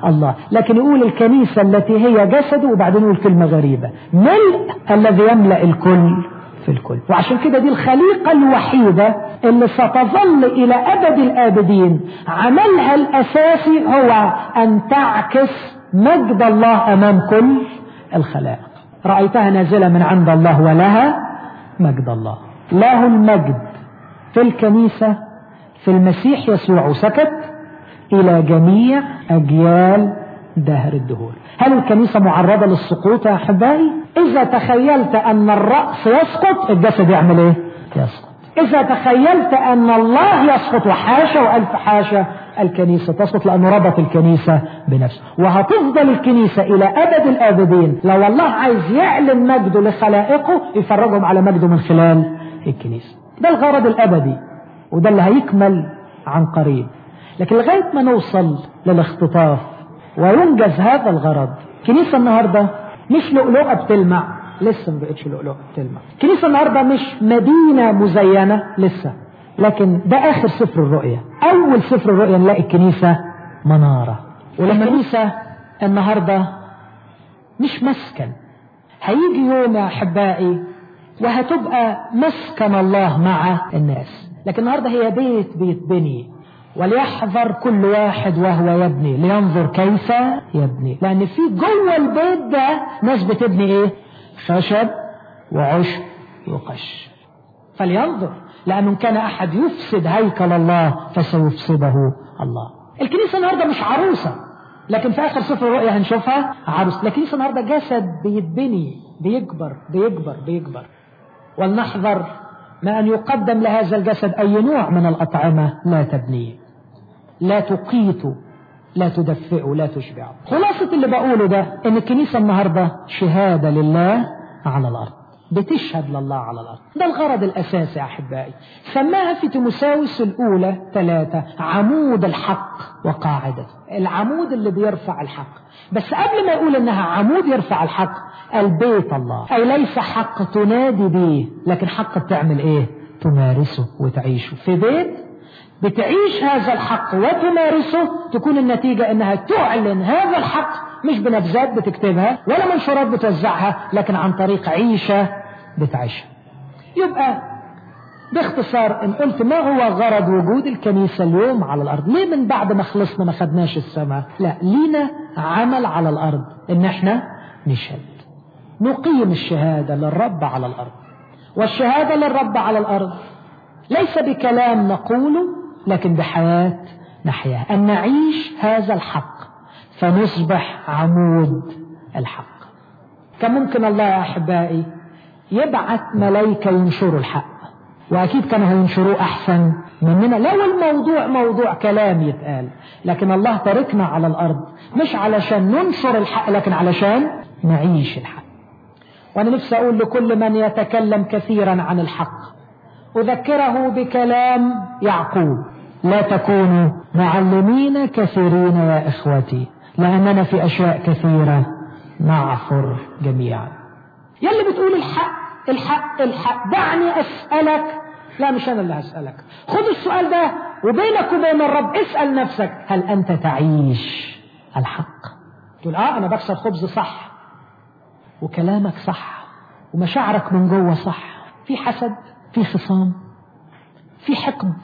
الله لكن يقول الكنيسة التي هي جسده وبعدين يقول كلمة غريبة ملء الذي يملأ الكل في الكل وعشان كده دي الخليقة الوحيدة اللي ستظل إلى أبد الآبدين عملها الأساسي هو أن تعكس مجد الله أمام كل الخلائق رأيتها نازلة من عند الله ولها مجد الله له المجد في الكنيسة في المسيح يسوع سكت إلى جميع أجيال دهر الدهور هل الكنيسة معرضة للسقوط يا أحبائي إذا تخيلت أن الرأس يسقط الجسد يعمل إيه يسقط إذا تخيلت أن الله يسقط وحاشا وألف حاشا الكنيسة تسقط لأنه ربط الكنيسة بنفسه وهتفضل الكنيسة إلى أبد الآبدين لو الله عايز يعلن مجده لخلائقه يفرجهم على مجده من خلال الكنيسة ده الغرض الأبدي وده اللي هيكمل عن قريب لكن لغاية ما نوصل للاختطاف وينجز هذا الغرض كنيسة النهاردة مش لؤلؤة بتلمع لسه ما بقتش لؤلؤة بتلمع كنيسة النهاردة مش مدينة مزينة لسه لكن ده آخر سفر الرؤية أول سفر الرؤية نلاقي الكنيسة منارة ولما الكنيسة النهاردة مش مسكن هيجي يوم يا أحبائي وهتبقى مسكن الله مع الناس لكن النهاردة هي بيت بيتبني وليحذر كل واحد وهو يبني لينظر كيف يبني لأن في جوه البيت ده ناس بتبني إيه خشب وعشب وقش فلينظر لأنه كان أحد يفسد هيكل الله فسيفسده الله الكنيسة النهاردة مش عروسة لكن في آخر سفر الرؤيا هنشوفها عروس الكنيسة النهاردة جسد بيتبني بيكبر بيكبر بيكبر ولنحذر ما أن يقدم لهذا الجسد أي نوع من الأطعمة لا تبنيه لا تقيته لا تدفئه لا تشبعه خلاصة اللي بقوله ده ان الكنيسة النهاردة شهادة لله على الأرض بتشهد لله على الأرض ده الغرض الأساسي يا أحبائي سماها في تيموساوس الأولى ثلاثة عمود الحق وقاعدته العمود اللي بيرفع الحق بس قبل ما يقول انها عمود يرفع الحق البيت الله اي ليس حق تنادي به لكن حق بتعمل ايه تمارسه وتعيشه في بيت بتعيش هذا الحق وتمارسه تكون النتيجة انها تعلن هذا الحق مش بنبذات بتكتبها ولا منشورات بتوزعها لكن عن طريق عيشة بتعيشها يبقى باختصار ان قلت ما هو غرض وجود الكنيسة اليوم على الارض ليه من بعد ما خلصنا ما خدناش السماء لا لينا عمل على الارض ان احنا نشهد نقيم الشهادة للرب على الارض والشهادة للرب على الارض ليس بكلام نقوله لكن بحياة نحياها أن نعيش هذا الحق فنصبح عمود الحق كان ممكن الله يا أحبائي يبعث ملايكة ينشروا الحق وأكيد كانوا هينشروه أحسن مننا لو الموضوع موضوع كلام يتقال لكن الله تركنا على الأرض مش علشان ننشر الحق لكن علشان نعيش الحق وأنا نفسي أقول لكل من يتكلم كثيرا عن الحق أذكره بكلام يعقوب لا تكونوا معلمين كثيرين يا إخوتي لأننا في أشياء كثيرة نعثر جميعا يلي بتقول الحق الحق الحق دعني أسألك لا مش أنا اللي هسألك خد السؤال ده وبينك وبين الرب اسأل نفسك هل أنت تعيش الحق تقول آه أنا بكسر خبز صح وكلامك صح ومشاعرك من جوه صح في حسد في خصام في حقد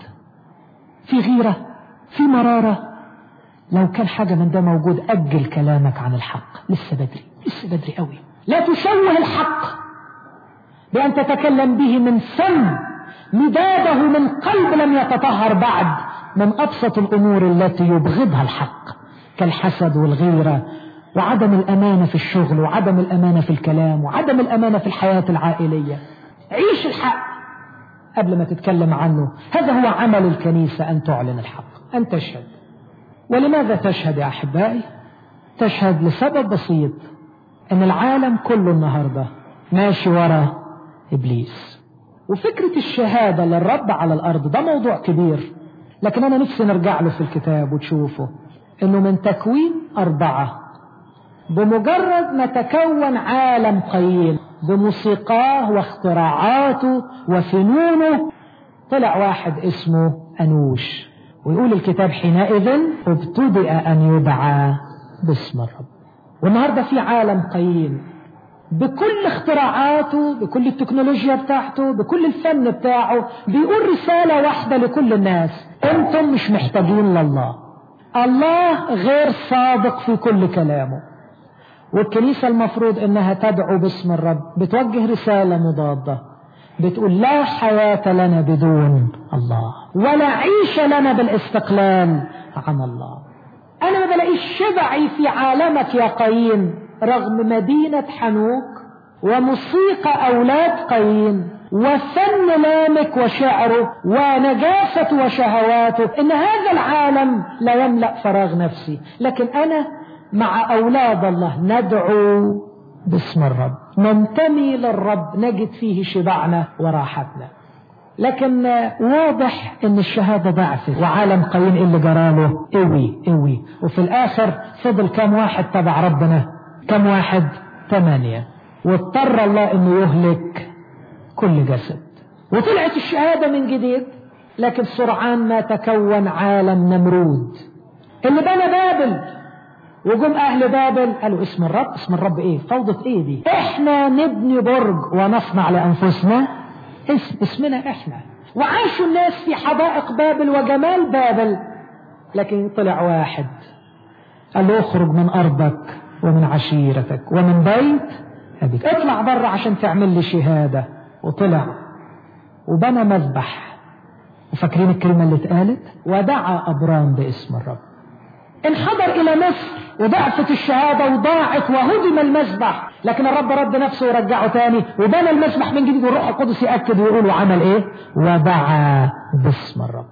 في غيرة في مرارة لو كان حاجة من ده موجود أجل كلامك عن الحق لسه بدري لسه بدري قوي لا تشوه الحق بأن تتكلم به من فم مداده من قلب لم يتطهر بعد من أبسط الأمور التي يبغضها الحق كالحسد والغيرة وعدم الأمانة في الشغل وعدم الأمانة في الكلام وعدم الأمانة في الحياة العائلية عيش الحق قبل ما تتكلم عنه هذا هو عمل الكنيسة أن تعلن الحق أن تشهد ولماذا تشهد يا أحبائي تشهد لسبب بسيط أن العالم كله النهاردة ماشي ورا إبليس وفكرة الشهادة للرب على الأرض ده موضوع كبير لكن أنا نفسي نرجع له في الكتاب وتشوفه أنه من تكوين أربعة بمجرد ما تكون عالم قيم بموسيقاه واختراعاته وفنونه طلع واحد اسمه أنوش ويقول الكتاب حينئذ ابتدأ أن يدعى باسم الرب والنهاردة في عالم قايين بكل اختراعاته بكل التكنولوجيا بتاعته بكل الفن بتاعه بيقول رسالة واحدة لكل الناس انتم مش محتاجين لله الله غير صادق في كل كلامه والكنيسة المفروض انها تدعو باسم الرب بتوجه رسالة مضادة بتقول لا حياة لنا بدون الله ولا عيش لنا بالاستقلال عن الله انا ما بلاقيش شبعي في عالمك يا قايين رغم مدينة حنوك وموسيقى اولاد قايين وفن لامك وشعره ونجاسة وشهواته ان هذا العالم لا يملأ فراغ نفسي لكن انا مع اولاد الله ندعو باسم الرب ننتمي للرب نجد فيه شبعنا وراحتنا لكن واضح ان الشهادة ضعفت وعالم قايين اللي جراله قوي قوي وفي الاخر فضل كم واحد تبع ربنا كم واحد ثمانية واضطر الله انه يهلك كل جسد وطلعت الشهادة من جديد لكن سرعان ما تكون عالم نمرود اللي بنى بابل وجم اهل بابل قالوا اسم الرب اسم الرب ايه فوضى ايه دي احنا نبني برج ونصنع لانفسنا اسم اسمنا احنا وعاشوا الناس في حدائق بابل وجمال بابل لكن طلع واحد قال له اخرج من ارضك ومن عشيرتك ومن بيت ابيك اطلع بره عشان تعمل لي شهاده وطلع وبنى مذبح وفاكرين الكلمه اللي اتقالت ودعا ابرام باسم الرب انحدر الى مصر وضعفت الشهاده وضاعت وهدم المذبح لكن الرب رد نفسه ورجعه تاني وبنى المذبح من جديد والروح القدس ياكد ويقول وعمل ايه ودعا باسم الرب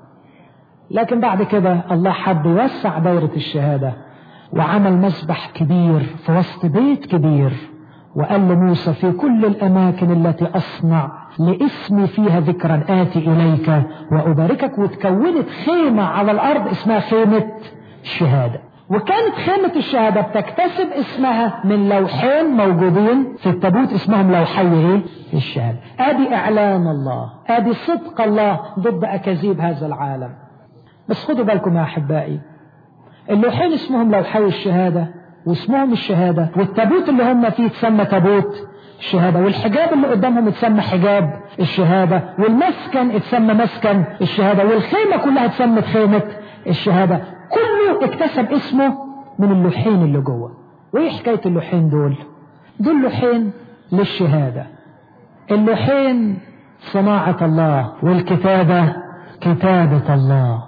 لكن بعد كده الله حب يوسع دايره الشهاده وعمل مسبح كبير في وسط بيت كبير وقال لموسى في كل الأماكن التي أصنع لاسمي فيها ذكرا آتي إليك وأباركك وتكونت خيمة على الأرض اسمها خيمة الشهادة وكانت خيمة الشهادة بتكتسب اسمها من لوحين موجودين في التابوت اسمهم لوحي ايه؟ الشهادة ادي اعلان الله ادي صدق الله ضد اكاذيب هذا العالم بس خدوا بالكم يا احبائي اللوحين اسمهم لوحي الشهادة واسمهم الشهادة والتابوت اللي هم فيه يتسمى تابوت الشهادة والحجاب اللي قدامهم يتسمى حجاب الشهادة والمسكن يتسمى مسكن الشهادة والخيمة كلها اتسمت خيمة الشهادة كله اكتسب اسمه من اللوحين اللي جوه وايه حكاية اللوحين دول دول لوحين للشهادة اللوحين صناعة الله والكتابة كتابة الله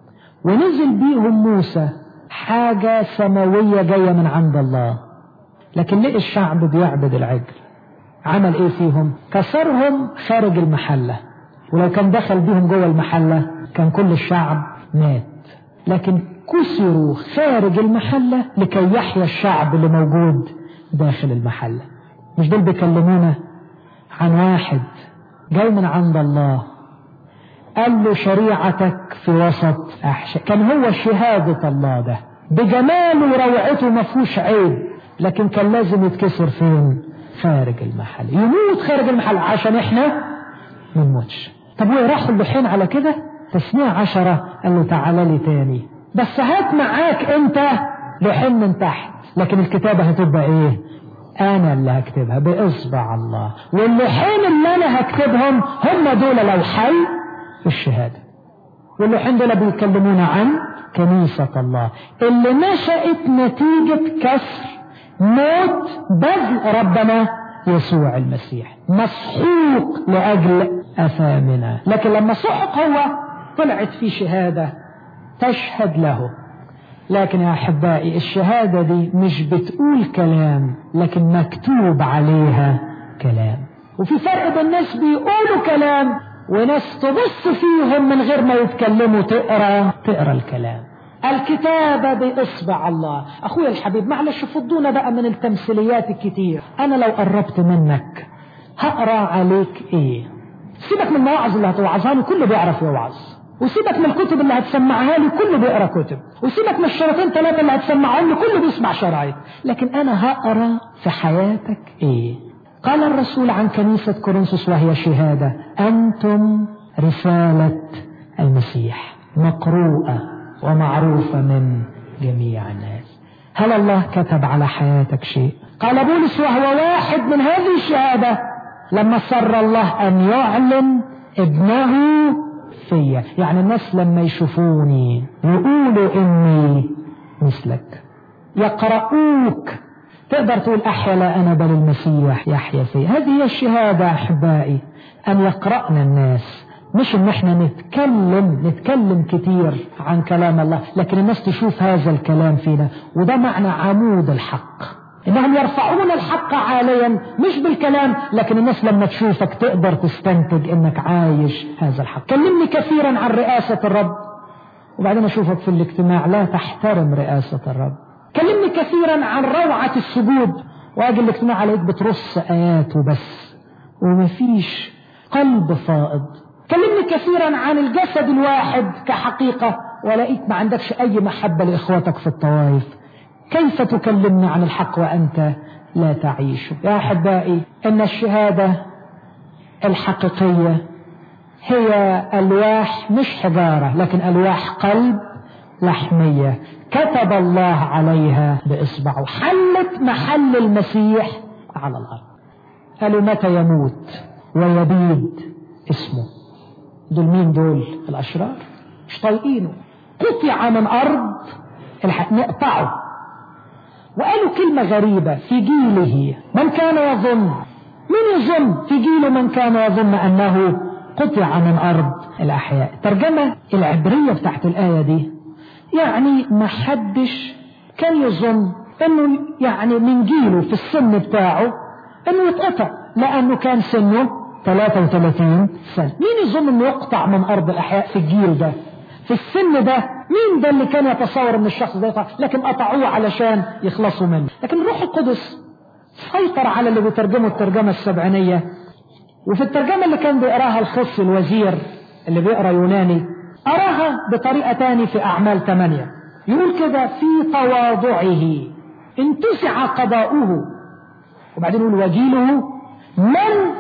ونزل بيهم موسى حاجة سماوية جاية من عند الله لكن لقي الشعب بيعبد العجل عمل ايه فيهم كسرهم خارج المحلة ولو كان دخل بيهم جوه المحلة كان كل الشعب مات لكن كسروا خارج المحلة لكي يحيا الشعب اللي موجود داخل المحلة مش دول بيكلمونا عن واحد جاي من عند الله قال له شريعتك في وسط أحشاء كان هو شهادة الله ده بجماله وروعته ما فيهوش عيب لكن كان لازم يتكسر فين خارج المحل يموت خارج المحل عشان احنا ما نموتش طب وراحوا اللحين على كده تسميع عشرة قال له تعالى لي تاني بس هات معاك انت لحين من تحت لكن الكتابة هتبقى ايه انا اللي هكتبها باصبع الله واللحين اللي انا هكتبهم هم دول لوحي الشهادة واللوحين دول بيتكلمونا عن كنيسة الله اللي نشأت نتيجة كسر موت بذل ربنا يسوع المسيح مسحوق لأجل أثامنا لكن لما سحق هو طلعت في شهادة تشهد له لكن يا أحبائي الشهادة دي مش بتقول كلام لكن مكتوب عليها كلام وفي فرق بين ناس بيقولوا كلام وناس تبص فيهم من غير ما يتكلموا تقرا تقرا الكلام الكتابة بإصبع الله أخويا الحبيب معلش فضونا بقى من التمثيليات الكتير أنا لو قربت منك هقرا عليك إيه سيبك من المواعظ اللي هتوعظها لي كله بيعرف يوعظ وسيبك من الكتب اللي هتسمعها لي كله بيقرا كتب وسيبك من الشرايطين ثلاثة اللي هتسمعهم لي كله بيسمع شرايط لكن أنا هقرا في حياتك إيه قال الرسول عن كنيسة كورنثوس وهي شهادة أنتم رسالة المسيح مقروءة ومعروفة من جميع الناس هل الله كتب على حياتك شيء قال بولس وهو واحد من هذه الشهادة لما سر الله أن يعلن ابنه فيا يعني الناس لما يشوفوني يقولوا إني مثلك يقرؤوك تقدر تقول أحيا لا أنا بل المسيح يحيا في هذه هي الشهادة أحبائي أن يقرأنا الناس مش ان احنا نتكلم نتكلم كتير عن كلام الله لكن الناس تشوف هذا الكلام فينا وده معنى عمود الحق انهم يرفعون الحق عاليا مش بالكلام لكن الناس لما تشوفك تقدر تستنتج انك عايش هذا الحق كلمني كثيرا عن رئاسة الرب وبعدين اشوفك في الاجتماع لا تحترم رئاسة الرب كلمني كثيرا عن روعة السجود واجي الاجتماع عليك بترص ايات وبس ومفيش قلب فائض كلمني كثيرا عن الجسد الواحد كحقيقة ولقيت ما عندكش اي محبة لاخواتك في الطوائف كيف تكلمني عن الحق وانت لا تعيش يا احبائي ان الشهادة الحقيقية هي الواح مش حجارة لكن الواح قلب لحمية كتب الله عليها بإصبعه حلت محل المسيح على الأرض قالوا متى يموت ويبيد اسمه دول مين دول الأشرار مش طايقينه قطع من أرض الحق نقطعه وقالوا كلمة غريبة في جيله من كان يظن من يظن في جيله من كان يظن أنه قطع من أرض الأحياء الترجمة العبرية بتاعت الآية دي يعني ما حدش كان يظن انه يعني من جيله في السن بتاعه انه يتقطع لانه كان سنه 33 سنة مين يظن انه يقطع من ارض الاحياء في الجيل ده في السن ده مين ده اللي كان يتصور ان الشخص ده يقطع لكن قطعوه علشان يخلصوا منه لكن الروح القدس سيطر على اللي بيترجموا الترجمة السبعينية وفي الترجمة اللي كان بيقراها الخص الوزير اللي بيقرا يوناني أراها بطريقة تاني في أعمال ثمانية يقول كده في تواضعه انتزع قضاؤه وبعدين يقول وجيله من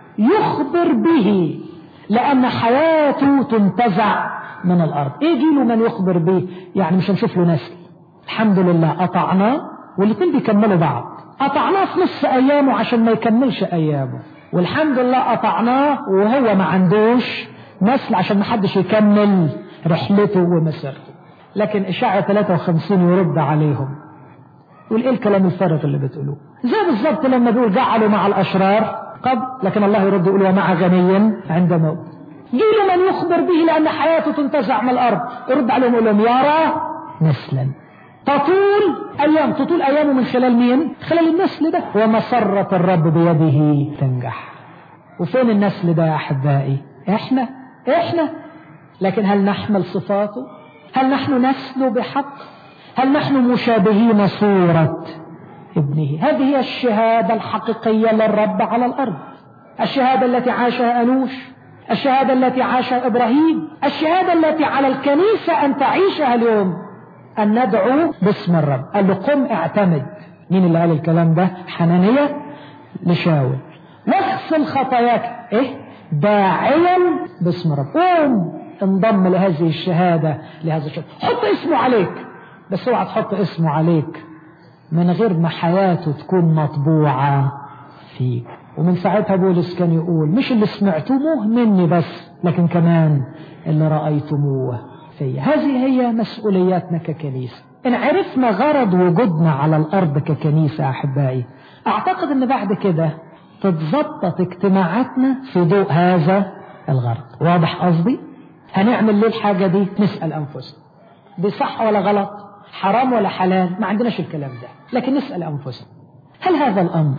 يخبر به لأن حياته تنتزع من الأرض إيه جيله من يخبر به يعني مش هنشوف له نسل الحمد لله قطعناه والاثنين بيكملوا بعض قطعناه في نص أيامه عشان ما يكملش أيامه والحمد لله قطعناه وهو ما عندوش نسل عشان ما حدش يكمل رحلته ومسيرته لكن إشاعة 53 يرد عليهم يقول إيه الكلام الفارغ اللي بتقولوه زي بالظبط لما بيقول جعلوا مع الأشرار قبل لكن الله يرد يقول ومع غني عند موت جيل من يخبر به لأن حياته تنتزع من الأرض يرد عليهم يقول لهم يرى نسلا تطول أيام تطول أيامه من خلال مين خلال النسل ده ومسرة الرب بيده تنجح وفين النسل ده يا أحبائي احنا احنا لكن هل نحمل صفاته هل نحن نسل بحق هل نحن مشابهين صورة ابنه هذه هي الشهادة الحقيقية للرب على الأرض الشهادة التي عاشها أنوش الشهادة التي عاشها إبراهيم الشهادة التي على الكنيسة أن تعيشها اليوم أن ندعو باسم الرب قال له قم اعتمد مين اللي قال الكلام ده حنانية لشاول واغسل خطاياك ايه داعيا باسم رب قوم انضم لهذه الشهادة لهذا الشهادة حط اسمه عليك بس اوعى تحط اسمه عليك من غير ما حياته تكون مطبوعة فيك ومن ساعتها بولس كان يقول مش اللي سمعتموه مني بس لكن كمان اللي رأيتموه فيا هذه هي مسؤولياتنا ككنيسة إن عرفنا غرض وجودنا على الأرض ككنيسة أحبائي أعتقد أن بعد كده تتظبط اجتماعاتنا في ضوء هذا الغرض واضح قصدي هنعمل ليه الحاجة دي نسأل أنفسنا دي صح ولا غلط حرام ولا حلال ما عندناش الكلام ده لكن نسأل أنفسنا هل هذا الأمر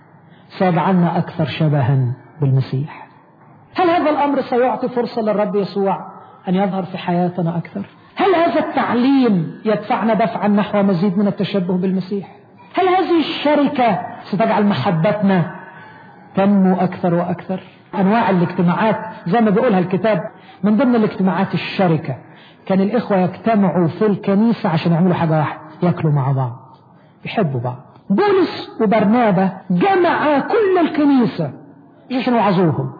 سيجعلنا أكثر شبها بالمسيح هل هذا الأمر سيعطي فرصة للرب يسوع أن يظهر في حياتنا أكثر هل هذا التعليم يدفعنا دفعا نحو مزيد من التشبه بالمسيح هل هذه الشركة ستجعل محبتنا تنمو أكثر وأكثر أنواع الاجتماعات زي ما بيقولها الكتاب من ضمن الاجتماعات الشركة كان الإخوة يجتمعوا في الكنيسة عشان يعملوا حاجة واحدة يأكلوا مع بعض يحبوا بعض بولس وبرنابا جمع كل الكنيسة عشان يوعظوهم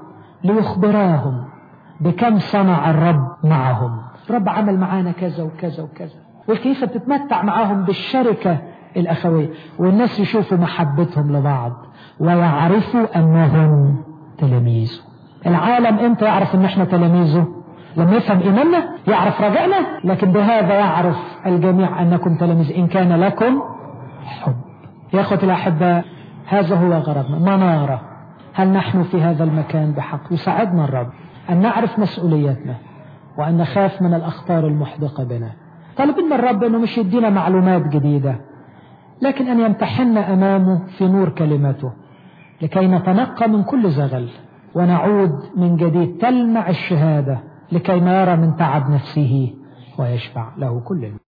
ليخبراهم بكم صنع الرب معهم الرب عمل معانا كذا وكذا وكذا والكنيسة بتتمتع معاهم بالشركة الأخوية والناس يشوفوا محبتهم لبعض ويعرفوا أنهم تلاميذه العالم امتى يعرف ان احنا تلاميذه لما يفهم ايماننا يعرف رجائنا لكن بهذا يعرف الجميع انكم تلاميذ ان كان لكم حب يا اخوتي الاحباء هذا هو غرضنا مناره هل نحن في هذا المكان بحق يساعدنا الرب ان نعرف مسؤوليتنا وان نخاف من الاخطار المحدقه بنا طالبين من الرب انه مش يدينا معلومات جديده لكن ان يمتحنا امامه في نور كلمته لكي نتنقى من كل زغل ونعود من جديد تلمع الشهاده لكي ما يرى من تعب نفسه ويشفع له كل